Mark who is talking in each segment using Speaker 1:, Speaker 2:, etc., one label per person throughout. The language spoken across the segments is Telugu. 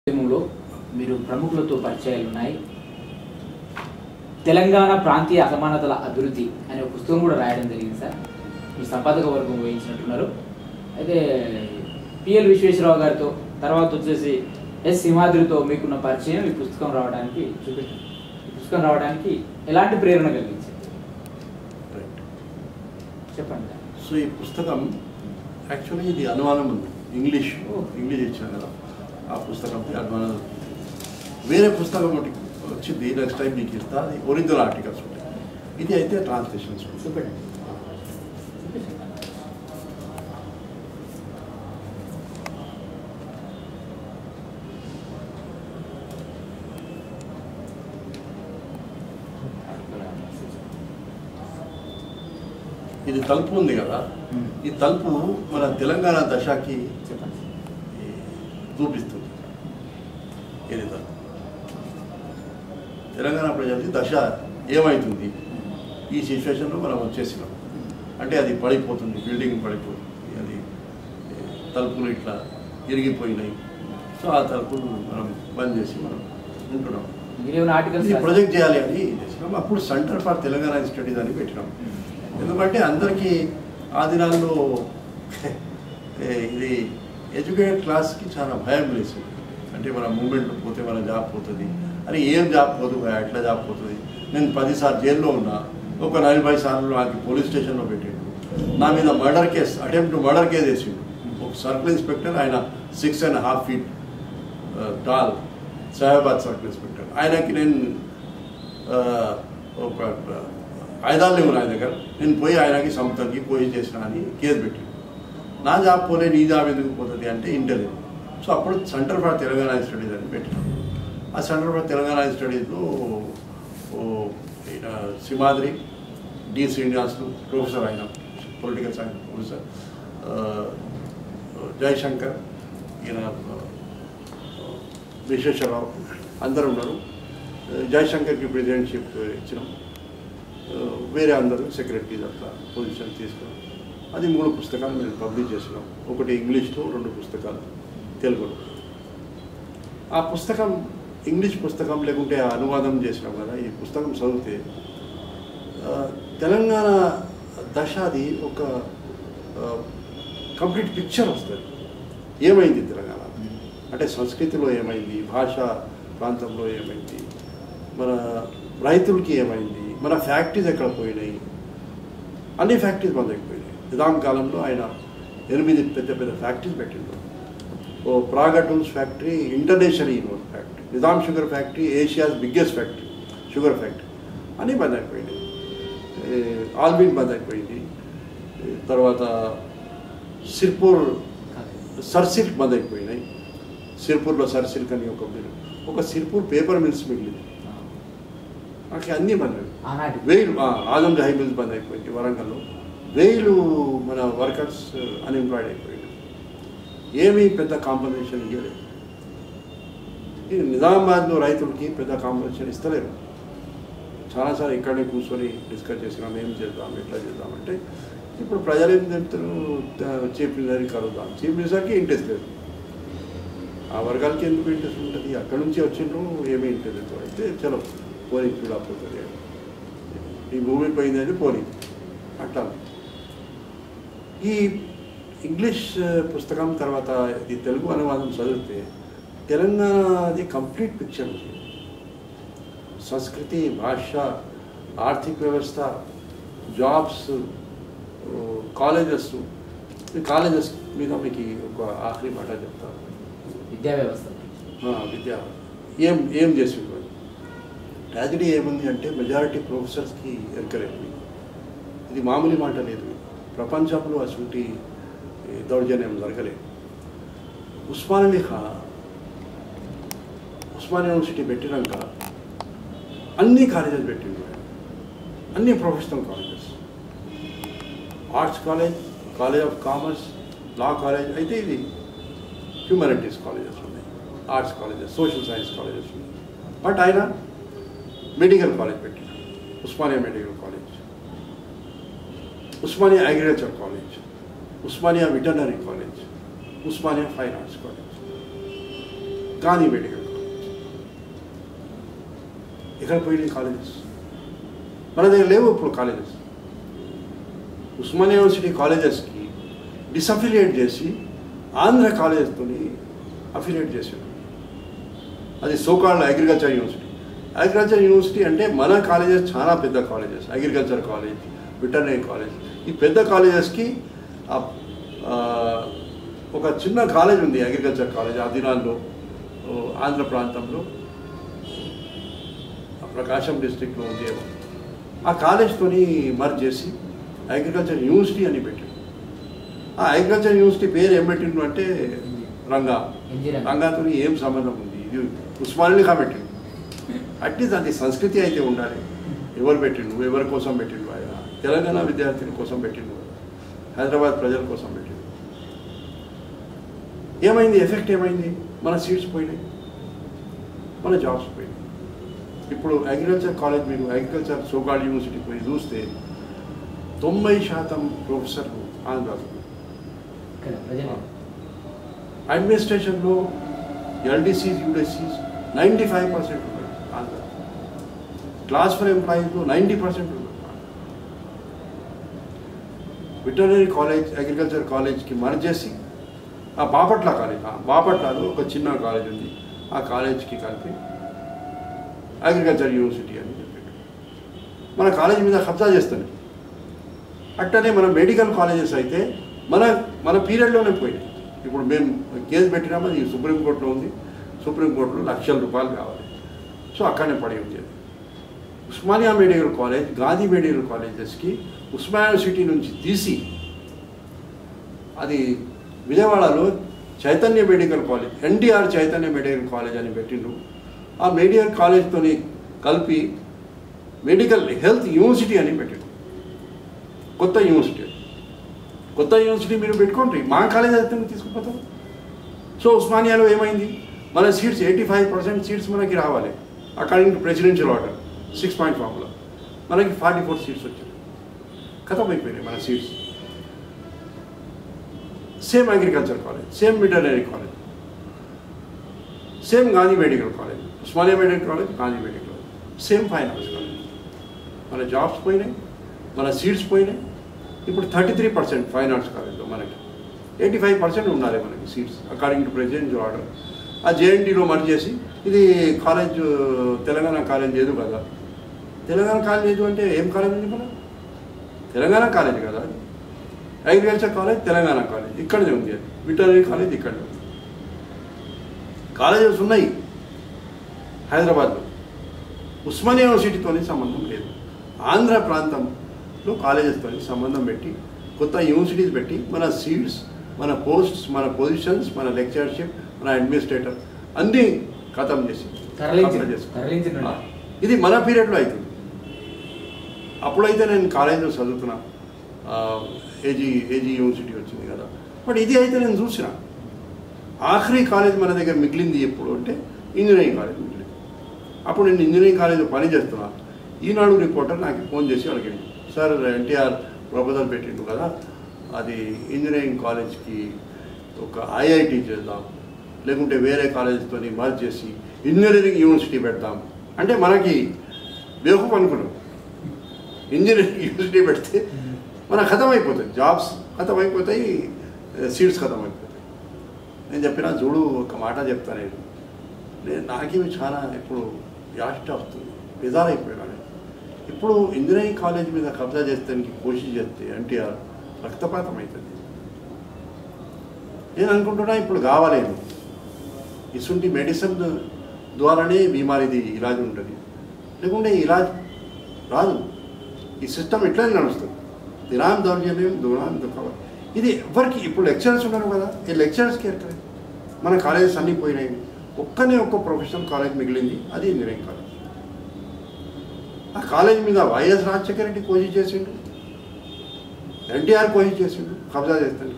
Speaker 1: ఉద్యమంలో మీరు ప్రముఖులతో పరిచయాలు ఉన్నాయి తెలంగాణ ప్రాంతీయ అసమానతల అభివృద్ధి అనే ఒక పుస్తకం కూడా రాయడం జరిగింది సార్ మీ సంపాదక వర్గం వహించినట్టున్నారు అయితే పిఎల్ విశ్వేశ్వరరావు గారితో తర్వాత వచ్చేసి ఎస్ సింహాద్రితో మీకున్న పరిచయం ఈ పుస్తకం రావడానికి చూపెట్టారు ఈ పుస్తకం రావడానికి ఎలాంటి ప్రేరణ కలిగించింది
Speaker 2: రైట్
Speaker 1: చెప్పండి సార్.
Speaker 2: సో ఈ పుస్తకం యాక్చువల్లీ ఇది అనుమానం ఉంది ఇంగ్లీష్ ఇంగ్లీష్ ఇచ్చాను కదా ఆ పుస్తకంపై అనుమానం ఉంది. వేరే పుస్తకం ఒకటి వచ్చింది నెక్స్ట్ టైం మీకు ఇస్తా అది ఒరిజినల్ ఆర్టికల్స్ ఉంటాయి ఇది అయితే ట్రాన్స్లేషన్స్ ఉంటాయి
Speaker 1: చూపెట్టండి చూపించండి.
Speaker 2: ఇది తలుపు ఉంది కదా
Speaker 1: మ్మ్.
Speaker 2: ఈ తలుపు మన తెలంగాణ దశకి
Speaker 1: చెప్పండి
Speaker 2: ఈ చూపిస్తుంది ఇది తలుపు తెలంగాణ ప్రజలకి దశ ఏమవుతుంది ఈ సిచ్యువేషన్లో మనం వచ్చేసినాం అంటే అది పడిపోతుంది బిల్డింగ్ పడిపోతుంది అది ఏ, తలుపులు ఇట్లా ఇరిగిపోయినాయి సో ఆ తలుపులు మనం బంద్ చేసి మనం ఉంటున్నాం
Speaker 1: మీరేమైనా ఆర్టికల్స్
Speaker 2: ఇది ప్రొజెక్ట్ చేయాలి అని చేసినాం అప్పుడు సెంటర్ ఫర్ తెలంగాణ స్టడీస్ అని పెట్టినాం ఎందుకంటే అందరికీ ఆ దినాల్లో ఏ, ఇది ఎడ్యుకేటెడ్ క్లాస్కి చాలా భయం లేసింది అంటే మన మూమెంట్ పోతే మన జాబ్ పోతుంది అని ఏం జాబ్ పోదు భయ, ఎట్లా జాబ్ పోతుంది నేను పదిసార్లు జైల్లో ఉన్నా ఒక నలభై సార్లు నాకు పోలీస్ స్టేషన్లో పెట్టిండు నా మీద murder case attempt murder case వేసిండు ఒక సర్కిల్ ఇన్స్పెక్టర్ ఆయన six and half feet tall Shahabad circle inspector ఆయనకి నేను ఆ, ఒక ఆయుధాలు లేవు నా దగ్గర నేను పోయి ఆయనకి సొంతంకి పోయి చేసిన అని కేసు పెట్టిండు నా జాబ్ పోలే నీ జాబ్ ఎందుకు పోతుంది అంటే ఇంటలేదు సో అప్పుడు సెంటర్ ఫర్ తెలంగాణ స్టడీస్ అని పెట్టినాం ఆ సెంటర్ ఫర్ తెలంగాణ స్టడీస్లో ఈయన సింహాద్రి డి శ్రీనివాసులు ప్రొఫెసర్ ఆయన పొలిటికల్ సైన్స్ ప్రొఫెసర్ ఆ, జయశంకర్ ఈయన ఆ, విశ్వేశ్వరరావు అందరూ ఉన్నారు జయశంకర్కి ప్రెసిడెంట్షిప్ ఇచ్చినాం ఆ, వేరే అందరూ సెక్రటరీస్ అట్లా పొజిషన్ తీసుకున్నాం అది మూడు పుస్తకాలు మేము పబ్లిష్ చేసినాం ఒకటి ఇంగ్లీష్లో రెండు పుస్తకాలు తెలుగులో ఆ పుస్తకం ఇంగ్లీష్ పుస్తకం లేకుంటే ఆ అనువాదం చేసినాం కదా ఈ పుస్తకం చదివితే ఆ, తెలంగాణ దశ అది ఒక కంప్లీట్ పిక్చర్ వస్తుంది ఏమైంది తెలంగాణ అంటే సంస్కృతిలో ఏమైంది భాష ప్రాంతంలో ఏమైంది మన రైతులకి ఏమైంది మన ఫ్యాక్టరీస్ ఎక్కడ పోయినాయి అన్ని ఫ్యాక్టరీస్ బంద్ అయిపోయినాయి నిజాం కాలంలో ఆయన ఎనిమిది పెద్ద పెద్ద ఫ్యాక్టరీస్ పెట్టిండు ఓ Praga tools factory international universe factory Nizam sugar factory Asia's biggest factory sugar factory అన్నీ బంద్ అయిపోయినాయి ఏ, ఆల్బిన్ బంద్ అయిపోయింది ఏ, తర్వాత సిర్పూర్ సర్సిల్క్ బంద్ అయిపోయినాయి సిర్పూర్లో సర్సిల్క్ అని ఒక మిల్ ఒక సిర్పూర్ పేపర్ మిల్స్ మిగిలింది నాకు అన్నీ బంద్ అయిపోయాయి.
Speaker 1: ఆనాటి
Speaker 2: వేలు ఆ, ఆజం జహీ మిల్స్ బంద్ అయిపోయింది వరంగల్లో వేలు మన వర్కర్స్ అన్ఎంప్లాయిడ్ అయిపోయింది ఏమీ పెద్ద కాంపన్సేషన్ ఇవ్వలేదు ఈ నిజామాబాద్లో రైతులకి పెద్ద కాంపన్సేషన్ ఇస్తలేరు చాలాసార్లు ఇక్కడే కూర్చొని డిస్కస్ చేసినాం ఏం చేద్దాం ఎట్లా చేద్దామంటే ఇప్పుడు ప్రజలు ఏం చెప్తారు త- చీఫ్ మినిస్టర్కి కలుద్దాం చీఫ్ మినిస్టర్కి ఇంట్రెస్ట్ లేదు ఆ వర్గాలకి ఎందుకు ఇంట్రెస్ట్ ఉంటుంది అక్కడ నుంచి వచ్చిండ్రు ఏమీ ఇంట్రెస్ట్ లేదు అయితే చలో పోనీ చూడకపోతుంది ఈ భూమి పోయిందని పోనీ అట్లా ఈ ఇంగ్లీష్ పుస్తకం తర్వాత ఈ తెలుగు అనువాదం చదివితే తెలంగాణది కంప్లీట్ పిక్చర్ ఉంది సంస్కృతి భాష ఆర్థిక వ్యవస్థ జాబ్స్ కాలేజెస్ ఈ కాలేజెస్ మీద మీకు ఒక ఆఖరి మాట చెప్తాను
Speaker 1: విద్యా వ్యవస్థ
Speaker 2: ఆ, విద్య ఏం ఏం చేసిండ్రు అని. ట్రాజడీ ఏముంది అంటే మెజారిటీ ప్రొఫెసర్స్కి ఎంకరేజ్ ఇది మామూలు మాట లేదు ప్రపంచంలో అటువంటి ఈ, దౌర్జన్యం జరగలేదు ఉస్మానియా ఖా ఉస్మాన్ యూనివర్సిటీ పెట్టినాక అన్ని కాలేజెస్ పెట్టిండ్రు ఆయన. అన్ని professional colleges arts college college of commerce law college అయితే ఇది హ్యూమానిటీస్ కాలేజెస్ ఉన్నాయి arts colleges social science colleges ఉన్నాయి బట్ ఆయన మెడికల్ కాలేజ్ పెట్టినాడు Osmania medical college Osmania agriculture college Osmania veterinary college Osmania fine arts college
Speaker 3: Gandhi medical college ఎక్కడ పోయినాయి కాలేజెస్ మన దగ్గర లేవు ఇప్పుడు కాలేజెస్ ఉస్మానియా యూనివర్సిటీ కాలేజెస్కి డిసఫిలియేట్ చేసి ఆంధ్ర కాలేజెస్తో అఫిలియేట్ చేశాడు అది so called agriculture university agriculture university అంటే మన కాలేజెస్ చాలా పెద్ద colleges agriculture college veterinary college ఈ పెద్ద కాలేజెస్కి ఆ- ఆ, ఒక చిన్న కాలేజ్ ఉంది అగ్రికల్చర్ కాలేజ్ ఆ దినాల్లో ఓ, ఆంధ్ర ప్రాంతంలో ఆ ప్రకాశం డిస్ట్రిక్ట్లో ఉంది ఏమో. ఆ కాలేజ్తోని మర్జ్ చేసి అగ్రికల్చర్ యూనివర్సిటీ అని పెట్టాడు ఆ అగ్రికల్చర్ యూనివర్సిటీ పేరు ఏం పెట్టిండు అంటే రంగా
Speaker 1: ఎన్జి రంగా.
Speaker 3: రంగాతో ఏం సంబంధం ఉంది ఇది ఉస్మానిని కాబట్టిండు అట్లీస్ట్ అది సంస్కృతి అయితే ఉండాలి ఎవరు పెట్టిండు ఎవరి కోసం పెట్టిండు ఆయన తెలంగాణ విద్యార్థుల కోసం పెట్టిండు హైదరాబాద్ ప్రజల కోసం పెట్టిండు ఏమైంది ఎఫెక్ట్ ఏమైంది మన సీట్స్ పోయినాయి మన జాబ్స్ పోయినాయి ఇప్పుడు అగ్రికల్చర్ కాలేజ్ మీరు అగ్రికల్చర్ సోకాల్ యూనివర్సిటీ పోయి చూస్తే తొంభై శాతం ప్రొఫెసర్లు ఆంధ్రాలో
Speaker 1: ఇక్కడ ప్రజలు
Speaker 3: అడ్మినిస్ట్రేషన్లో LDCs UDCs ninety five percent ఉన్నారు ఆంధ్ర క్లాస్ ఫర్ ఎంప్లాయీస్లో నైంటీ పర్సెంట్ ఉన్నారు వెటర్నరీ కాలేజ్ అగ్రికల్చర్ కాలేజ్కి మర్జ్ చేసి ఆ బాపట్ల కాలేజ్ ఆ బాపట్లలో ఒక చిన్న కాలేజ్ ఉంది ఆ కాలేజ్కి కలిపి అగ్రికల్చర్ యూనివర్సిటీ అని చెప్పాడు మన కాలేజ్ మీద కబ్జా చేస్తాను అట్టనే మన మెడికల్ కాలేజెస్ అయితే మన మన పీరియడ్లోనే పోయినాయి ఇప్పుడు మేము కేసు పెట్టినాము అది సుప్రీంకోర్టులో ఉంది సుప్రీంకోర్టులో లక్షల రూపాయలు కావాలి సో అక్కడనే పడి ఉండేది Osmania medical college Gandhi medical కాలేజెస్కి ఉస్మానియా యూనివర్సిటీ నుంచి తీసి అది విజయవాడలో Chaitanya medical college NTR Chaitanya medical college అని పెట్టిండు ఆ మెడికల్ కాలేజ్తోని కలిపి మెడికల్ హెల్త్ యూనివర్సిటీ అని పెట్టిండు కొత్త యూనివర్సిటీ కొత్త యూనివర్సిటీ మీరు పెట్టుకోండి మా కాలేజ్ అయితే తీసుకుపోతాం సో ఉస్మానియాలో ఏమైంది మన seats eighty five percent seats మనకి రావాలి according to presidential order six point formula మనకి ఫార్టీ ఫోర్ సీట్స్ వచ్చాయి ఖతం అయిపోయినాయి మన seats same agriculture college same veterinary college same Gandhi medical college Osmania medical college Gandhi medical college same fine arts college మన జాబ్స్ పోయినాయి మన సీట్స్ పోయినాయి ఇప్పుడు thirty three percent fine arts కాలేజ్లో మనకి ఎయిటీ ఫైవ్ పర్సెంట్ ఉండాలి మనకి seats according to president order ఆ జేఎన్టీలో మర్జ్ చేసి ఇది కాలేజ్ తెలంగాణ కాలేజ్ లేదు కదా తెలంగాణ కాలేజ్ లేదు అంటే ఏం కాలేజ్ ఉంది మన తెలంగాణ కాలేజ్ కదా అగ్రికల్చర్ కాలేజ్ తెలంగాణ కాలేజ్ ఇక్కడనే ఉంది అది విటనరీ కాలేజ్ ఇక్కడనే ఉంది కాలేజెస్ ఉన్నాయి హైదరాబాద్లో ఉస్మానియా యూనివర్సిటీతోని సంబంధం లేదు ఆంధ్ర ప్రాంతంలో కాలేజెస్తో సంబంధం పెట్టి కొత్త యూనివర్సిటీస్ పెట్టి మన సీట్స్ మన పోస్ట్స్ మన పొజిషన్స్ మన లెక్చర్షిప్ మన అడ్మినిస్ట్రేటర్ అన్నీ ఖతం చేసి
Speaker 1: తరలించి-
Speaker 3: ఖతం చేసి.
Speaker 1: తరలించినండి.
Speaker 3: ఆ, ఇది మన పీరియడ్లో అవుతుంది అప్పుడైతే నేను కాలేజీలో చదువుతున్నా ఆ, ఏజీ ఏజీ యూనివర్సిటీ వచ్చింది కదా బట్ ఇది అయితే నేను చూసిన ఆఖరి కాలేజ్ మన దగ్గర మిగిలింది ఎప్పుడు అంటే ఇంజనీరింగ్ కాలేజ్ మిగిలింది అప్పుడు నేను ఇంజనీరింగ్ కాలేజ్లో పని చేస్తున్నా ఈనాడు రిపోర్టర్ నాకు ఫోన్ చేసి అడిగింది సార్ ఎన్టీఆర్ ప్రపోజల్ పెట్టిండు కదా అది ఇంజనీరింగ్ కాలేజ్కి ఒక ఐఐటి చేద్దాం లేకుంటే వేరే కాలేజ్తో మర్జ్ చేసి ఇంజనీరింగ్ యూనివర్సిటీ పెడతాం అంటే మనకి బేవకూఫ్ అనుకున్నాం ఇంజనీరింగ్ యూనివర్సిటీ పెడితే మన ఖతం అయిపోతాయి జాబ్స్ ఖతం అయిపోతాయి సీట్స్ ఖతం అయిపోతాయి నేను చెప్పిన చూడు ఒక మాట చెప్తా నేను నేను నాకేమి చాలా ఇప్పుడు యాస్ట్ వస్తుంది బెజారైపోయాను నేను. ఇప్పుడు ఇంజనీరింగ్ కాలేజ్ మీద కబ్జా చేస్తానికి కోషిష్ చేస్తే ఎన్టీఆర్ రక్తపాతం అవుతుంది నేను అనుకుంటున్నా ఇప్పుడు కావాలేదు ఇసుంటి మెడిసిన్ ద్వారానే బీమారిది ఇలాజ్ ఉంటుంది లేకుంటే ఈ ఇలాజ్ రాదు ఈ సిస్టమ్ ఇట్లానే నడుస్తుంది దినాం దౌర్జన్యం దురాం దుఃఖం ఇది ఎవరికి ఇప్పుడు లెక్చరర్స్ ఉన్నారు కదా ఈ లెక్చరర్స్కి ఎక్కడ మన కాలేజెస్ అన్నీ పోయినాయి ఒక్కనే ఒక్క ప్రొఫెషనల్ కాలేజ్ మిగిలింది అది ఇంజనీరింగ్ కాలేజ్ ఆ కాలేజ్ మీద వైఎస్ రాజశేఖర రెడ్డి కోషి చేసిండు ఎన్టీఆర్ కోషి చేసిండు కబ్జా చేస్తాడు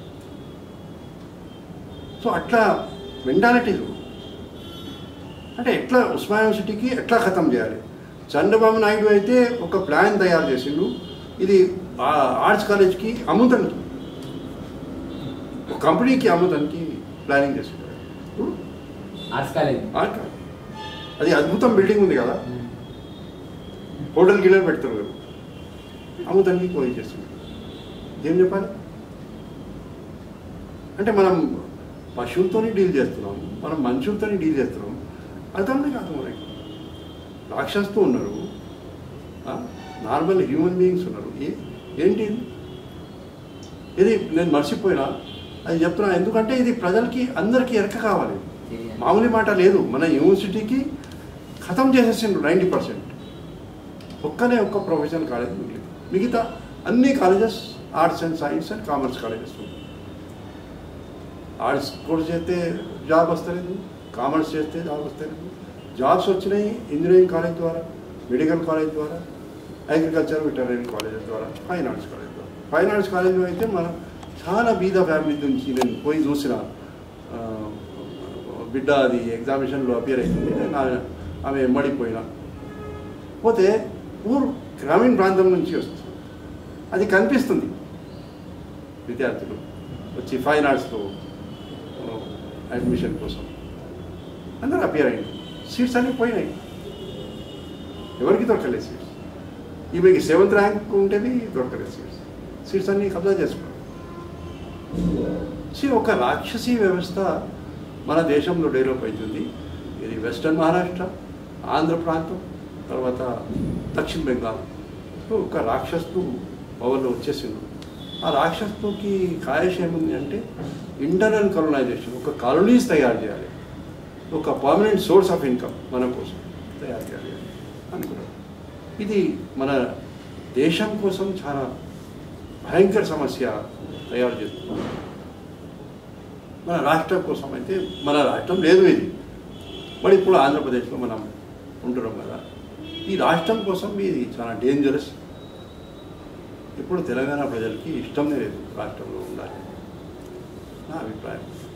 Speaker 3: సో అట్లా మెంటాలిటీలు అంటే ఎట్లా ఉస్మానియా యూనివర్సిటీకి ఎట్లా ఖతం చేయాలి చంద్రబాబు నాయుడు అయితే ఒక ప్లాన్ తయారు చేసిండు ఇది ఆ ఆర్ట్స్ కాలేజ్కి అమ్ముతానికి ఒక కంపెనీకి అమ్ముతానికి ప్లానింగ్ చేసిండు
Speaker 1: ఆర్ట్స్ కాలేజ్
Speaker 3: ఆ కాదు. అది అద్భుతం బిల్డింగ్ ఉంది కదా హోటల్ గిన్నెలు పెడతారు కదా అమ్ముతానికి పోయి చేస్తుంది ఏం చెప్పాలి అంటే మనం పశువులతోని డీల్ చేస్తున్నాం మనం మనుషులతోని డీల్ చేస్తున్నాం అర్థమే కాదు మనకి రాక్షసుతో ఉన్నారు నార్మల్ హ్యూమన్ బీయింగ్స్ ఉన్నారు ఏ- ఏంటి ఇది ఇది నేను మర్చిపోయినా అది చెప్తున్నా ఎందుకంటే ఇది ప్రజలకి అందరికీ ఎరక కావాలి
Speaker 1: తెలియాలి.
Speaker 3: మామూలు మాట లేదు మన యూనివర్సిటీకి ఖతం చేసేసిండ్రు నైంటీ పర్సెంట్ ఒక్కనే ఒక్క ప్రొఫెషనల్ కాలేజ్ మిగిలింది మిగతా అన్ని colleges arts and science and commerce colleges ఉన్నాయి ఆర్ట్స్ కూడా చేస్తే జాబ్ వస్తలేదు కామర్స్ చేస్తే జాబ్ వస్తలేదు జాబ్స్ వచ్చినాయి ఇంజనీరింగ్ కాలేజ్ ద్వారా మెడికల్ కాలేజ్ ద్వారా అగ్రికల్చర్ వెటర్నరీ కాలేజెస్ ద్వారా ఫైన్ ఆర్ట్స్ కాలేజ్ ద్వారా ఫైన్ ఆర్ట్స్ కాలేజ్లో అయితే మనం చాలా బీద ఫ్యామిలీ నుంచి నేను పోయి చూసిన ఆ, బిడ్డ అది ఎగ్జామినేషన్లో అపియర్ అవుతుంది నేను ఆ- ఆమె ఎమ్మడిపోయినా పోతే ఊరు గ్రామీణ ప్రాంతం నుంచి వస్తుంది అది కనిపిస్తుంది విద్యార్థులు వచ్చి ఫైన్ ఆర్ట్స్లో అడ్మిషన్ కోసం అందరూ అపియర్ అయింది సీట్స్ అన్నీ పోయినాయి ఎవరికి దొరకలేదు సీట్స్ ఈమెకి సెవెంత్ ర్యాంక్ ఉంటేది దొరకలేదు సీట్స్ సీట్స్ అన్నీ కబ్జా చేసుకున్నాం సో ఒక రాక్షసీ వ్యవస్థ మన దేశంలో డెవలప్ అవుతుంది ఇది వెస్టర్న్ మహారాష్ట్ర ఆంధ్ర ప్రాంతం తర్వాత దక్షిణ బెంగాల్ సో ఒక రాక్షసు పవర్లో వచ్చేసింది ఆ రాక్షసుకి కాయశ ఏముంది అంటే ఇంటర్నల్ కలోనైజేషన్ ఒక కాలనీస్ తయారు చేయాలి ఒక పర్మనెంట్ సోర్స్ ఆఫ్ ఇన్కమ్ మన కోసం తయారు చేయాలి అనుకున్నాడు ఇది మన దేశం కోసం చాలా భయంకర సమస్య తయారు చేస్తుంది మన రాష్ట్రం కోసం అయితే మన రాష్ట్రం లేదు ఇది మరి ఇప్పుడు ఆంధ్రప్రదేశ్లో మనం ఉంటున్నాం కదా ఈ రాష్ట్రం కోసం ఇది చాలా డేంజరస్ ఇప్పుడు తెలంగాణ ప్రజలకి ఇష్టమే లేదు రాష్ట్రంలో ఉండాలి నా అభిప్రాయం